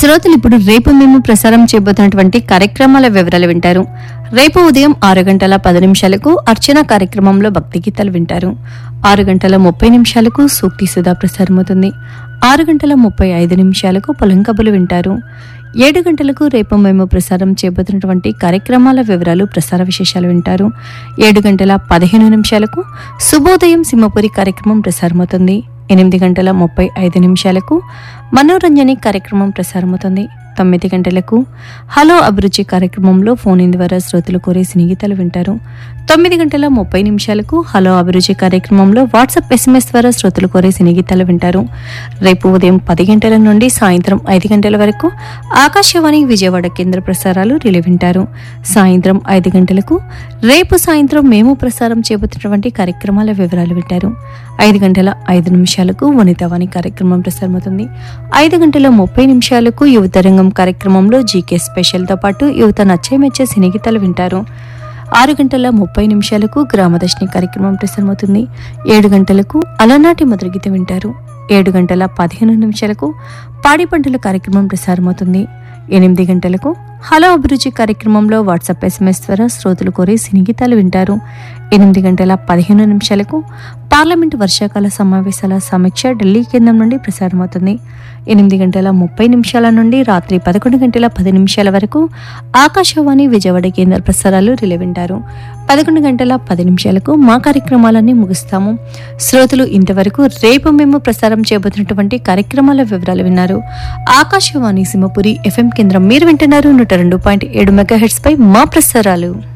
శ్రోతలు ఇప్పుడు రేపు మేము ప్రసారం చేయబోతున్నటువంటి కార్యక్రమాల వివరాలు వింటారు రేపు ఉదయం ఆరు గంటల పది నిమిషాలకు అర్చన కార్యక్రమంలో భక్తి గీతాలు వింటారు ఆరు గంటల ముప్పై నిమిషాలకు సూక్తి సుధా ప్రసారమవుతుంది ఆరు గంటల ముప్పై ఐదు నిమిషాలకు పొలం కబులు వింటారు ఏడు గంటలకు రేపు మేము ప్రసారం చేయబోతున్నటువంటి కార్యక్రమాల వివరాలు ప్రసార విశేషాలు వింటారు ఏడు గంటల పదిహేను నిమిషాలకు శుభోదయం సింహపురి కార్యక్రమం ప్రసారమవుతుంది ఎనిమిది గంటల ముప్పై ఐదు నిమిషాలకు మనోరంజని కార్యక్రమం ప్రసారమవుతుంది తొమ్మిది గంటలకు హలో అభిరుచి కార్యక్రమంలో ఫోన్ ఇన్ ద్వారా శ్రోతలు కోరే సినిగీతలు వింటారు తొమ్మిది గంటల ముప్పై నిమిషాలకు హలో అభిరుచి కార్యక్రమంలో వాట్సాప్ ఎస్ఎంఎస్ ద్వారా శ్రోతలు కోరే సినిగీతాలు వింటారు రేపు ఉదయం పది గంటల నుండి సాయంత్రం ఐదు గంటల వరకు ఆకాశవాణి విజయవాడ కేంద్ర ప్రసారాలు రిలే వింటారు సాయంత్రం ఐదు గంటలకు రేపు సాయంత్రం మేము ప్రసారం చేయబోతున్నటువంటి కార్యక్రమాల వివరాలు వింటారు ఐదు గంటల ఐదు నిమిషాలకు వనితావాణి కార్యక్రమం ప్రసారమవుతుంది ఐదు గంటల ముప్పై నిమిషాలకు యువత రంగం కార్యక్రమంలో జీకే స్పెషల్తో పాటు యువత నచ్చే మెచ్చే సినిగీతాలు వింటారు ఆరు గంటల ముప్పై నిమిషాలకు గ్రామదర్శిని కార్యక్రమం ప్రసారమవుతుంది ఏడు గంటలకు అలనాటి మధురగీత వింటారు ఏడు గంటల పదిహేను నిమిషాలకు పాడి పంటల కార్యక్రమం ప్రసారమవుతుంది ఎనిమిది గంటలకు హలో అభిరుచి కార్యక్రమంలో వాట్సాప్ ఎస్ఎంఎస్ ద్వారా శ్రోతలు కోరి సినిగీతాలు వింటారు ఎనిమిది గంటల పదిహేను నిమిషాలకు పార్లమెంటు వర్షాకాల సమావేశాల సమీక్ష ఢిల్లీ కేంద్రం నుండి ప్రసారమవుతుంది ఎనిమిది గంటల ముప్పై నిమిషాల నుండి రాత్రి పదకొండు గంటల పది నిమిషాల వరకు ఆకాశవాణి విజయవాడ కేంద్ర ప్రసారాలు రిలే వింటారు పదకొండు గంటల పది నిమిషాలకు మా కార్యక్రమాలన్నీ ముగిస్తాము శ్రోతలు ఇంతవరకు రేపు మేము ప్రసారం చేయబోతున్నటువంటి కార్యక్రమాల వివరాలు విన్నారు ఆకాశవాణి సింహపురి ఎఫ్ఎం కేంద్రం మీరు వింటున్నారు నూట రెండు పాయింట్ ఏడు మెగా పై మా ప్రసారాలు